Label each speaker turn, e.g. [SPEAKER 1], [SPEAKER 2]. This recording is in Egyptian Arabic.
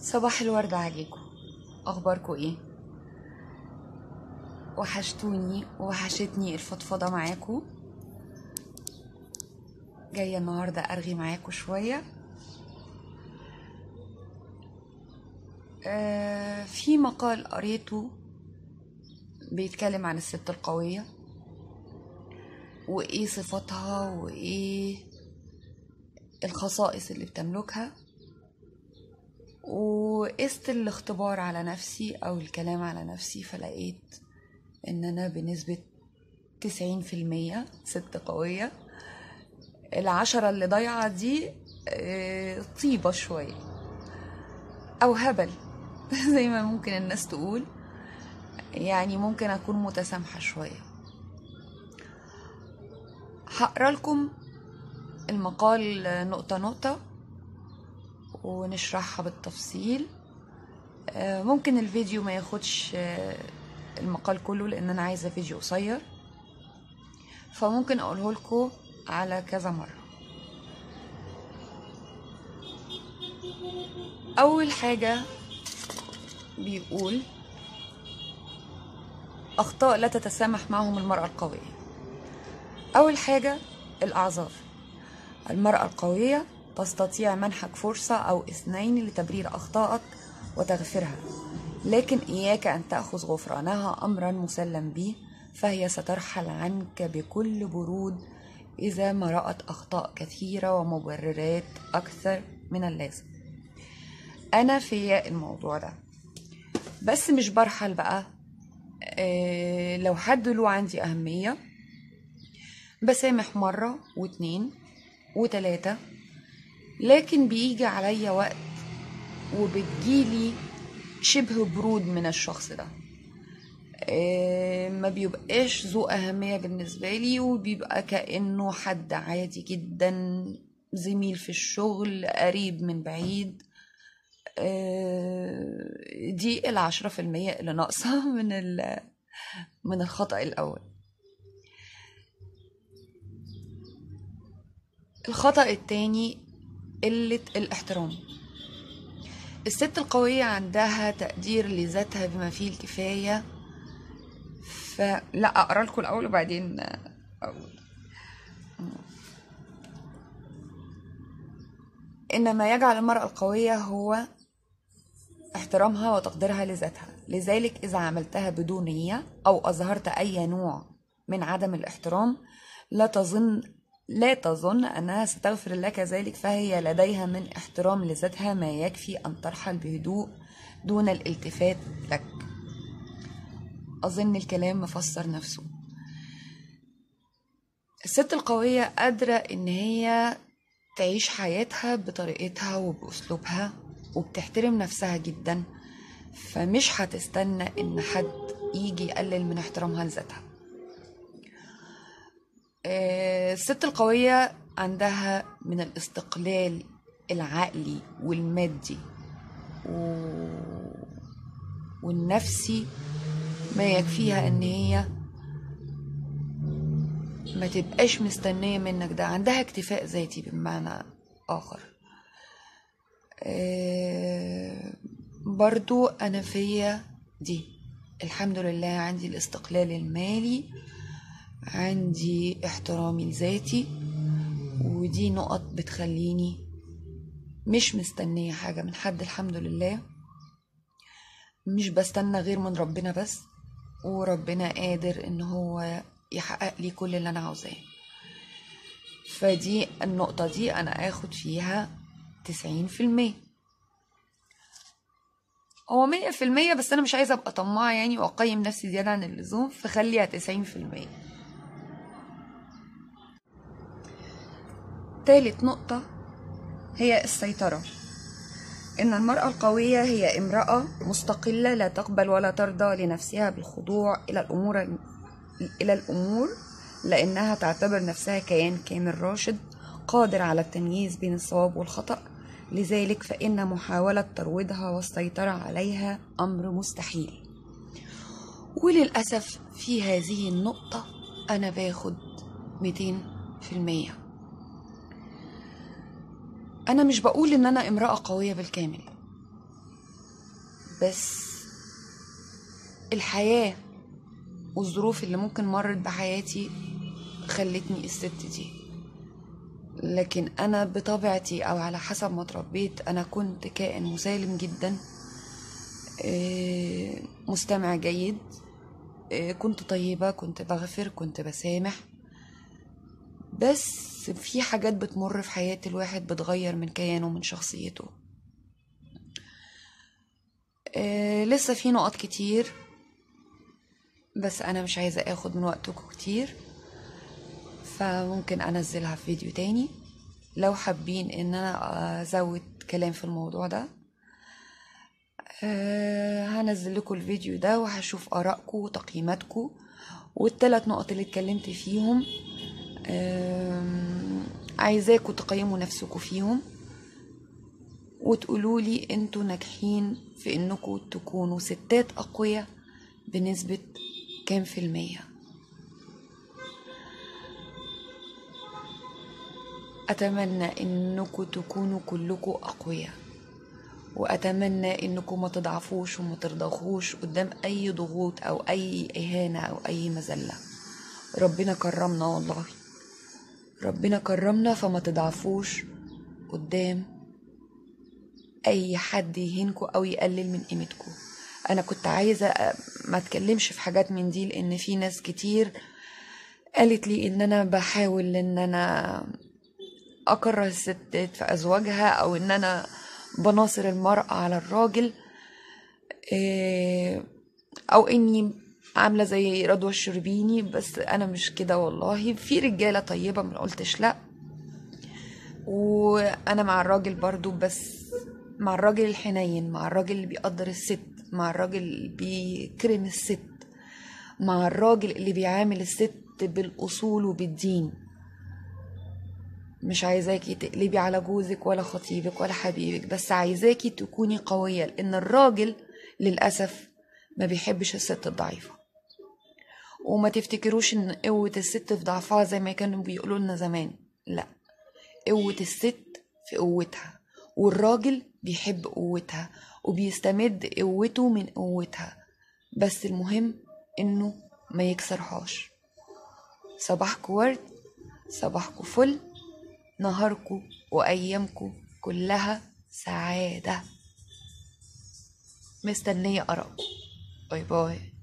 [SPEAKER 1] صباح الورد عليكم اخباركم ايه وحشتوني وحشتني الفضفضة معاكم جاية النهاردة أرغي معاكم شوية آه في مقال قريته بيتكلم عن الست القوية وإيه صفاتها وإيه الخصائص اللي بتملكها وقست الاختبار على نفسي او الكلام على نفسي فلقيت ان انا بنسبة تسعين في المية ست قوية العشرة اللي ضايعة دي آه، طيبة شوية او هبل زي ما ممكن الناس تقول يعني ممكن اكون متسامحة شوية هقرا لكم المقال نقطة نقطة ونشرحها بالتفصيل آه، ممكن الفيديو ما ياخدش آه، المقال كله لان انا عايزه فيديو قصير فممكن اقوله لكم على كذا مره اول حاجه بيقول اخطاء لا تتسامح معهم المراه القويه اول حاجه الاعذار المراه القويه تستطيع منحك فرصة أو اثنين لتبرير أخطائك وتغفرها لكن إياك أن تأخذ غفرانها أمرا مسلم به فهي سترحل عنك بكل برود إذا ما رأت أخطاء كثيرة ومبررات أكثر من اللازم أنا في الموضوع ده بس مش برحل بقى إيه لو حد له عندي أهمية بسامح مرة واتنين وتلاتة لكن بيجي عليا وقت وبتجيلي شبه برود من الشخص ده إيه، ما بيبقاش ذو أهمية بالنسبة لي وبيبقى كأنه حد عادي جدا زميل في الشغل قريب من بعيد إيه، دي العشرة في المية اللي ناقصة من ال- من الخطأ الأول الخطأ التاني قلة الاحترام الست القوية عندها تقدير لذاتها بما فيه الكفاية فلا أقرأ لكم الأول وبعدين أقول إن ما يجعل المرأة القوية هو احترامها وتقديرها لذاتها لذلك إذا عملتها بدون نية أو أظهرت أي نوع من عدم الاحترام لا تظن لا تظن أنها ستغفر لك ذلك فهي لديها من احترام لذاتها ما يكفي أن ترحل بهدوء دون الالتفات لك أظن الكلام مفسر نفسه الست القوية قادرة إن هي تعيش حياتها بطريقتها وبأسلوبها وبتحترم نفسها جدا فمش هتستنى إن حد يجي يقلل من احترامها لذاتها آه، الست القوية عندها من الاستقلال العقلي والمادي و... والنفسي ما يكفيها ان هي ما تبقاش مستنية منك ده عندها اكتفاء ذاتي بمعنى آخر آه، برضو أنا فيا دي الحمد لله عندي الاستقلال المالي عندي احترامي لذاتي ودي نقط بتخليني مش مستنية حاجة من حد الحمد لله مش بستنى غير من ربنا بس وربنا قادر ان هو يحقق لي كل اللي انا عاوزاه فدي النقطة دي انا اخد فيها تسعين في المية هو مية في المية بس انا مش عايزة ابقى طماعة يعني واقيم نفسي زيادة عن اللزوم فخليها تسعين في المية تالت نقطة هي السيطرة إن المرأة القوية هي امرأة مستقلة لا تقبل ولا ترضى لنفسها بالخضوع إلى الأمور إلى الأمور لأنها تعتبر نفسها كيان كامل راشد قادر على التمييز بين الصواب والخطأ لذلك فإن محاولة ترويضها والسيطرة عليها أمر مستحيل وللأسف في هذه النقطة أنا باخد 200% أنا مش بقول إن أنا امرأة قوية بالكامل بس الحياة والظروف اللي ممكن مرت بحياتي خلتني الست دي لكن انا بطبيعتي او على حسب ما اتربيت انا كنت كائن مسالم جدا آه، مستمع جيد آه، كنت طيبة كنت بغفر كنت بسامح بس في حاجات بتمر في حياة الواحد بتغير من كيانه من شخصيته آه، لسه في نقط كتير بس انا مش عايزة اخد من وقتكم كتير فممكن انزلها في فيديو تاني لو حابين ان انا ازود كلام في الموضوع ده أه هنزل لكم الفيديو ده وهشوف ارائكم وتقييماتكم والثلاث نقط اللي اتكلمت فيهم أه عايزاكم تقيموا نفسكم فيهم وتقولوا لي انتوا ناجحين في انكم تكونوا ستات اقوياء بنسبة كام في المية أتمنى إنكم تكونوا كلكم أقوياء وأتمنى إنكم ما تضعفوش وما ترضخوش قدام أي ضغوط أو أي إهانة أو أي مذلة ربنا كرمنا والله ربنا كرمنا فما تضعفوش قدام أي حد يهينكوا أو يقلل من قيمتكوا أنا كنت عايزة ما أتكلمش في حاجات من دي لأن في ناس كتير قالت لي إن أنا بحاول إن أنا أكره الستات في أزواجها أو إن أنا بناصر المرأة على الراجل إيه، أو إني عاملة زي رضوى الشربيني بس أنا مش كده والله في رجالة طيبة ما قلتش لأ وأنا مع الراجل برضو بس مع الراجل الحنين مع الراجل اللي بيقدر الست مع الراجل اللي بيكرم الست مع الراجل اللي بيعامل الست بالأصول وبالدين مش عايزاكي تقلبي على جوزك ولا خطيبك ولا حبيبك بس عايزاكي تكوني قوية لأن الراجل للأسف ما بيحبش الست الضعيفة وما تفتكروش ان قوة الست في ضعفها زي ما كانوا بيقولوا لنا زمان لا قوة الست في قوتها والراجل بيحب قوتها وبيستمد قوته من قوتها بس المهم انه ما يكسرهاش صباحكم ورد صباحكم فل نهاركم وأيامكم كلها سعادة مستنية أراءكم باي باي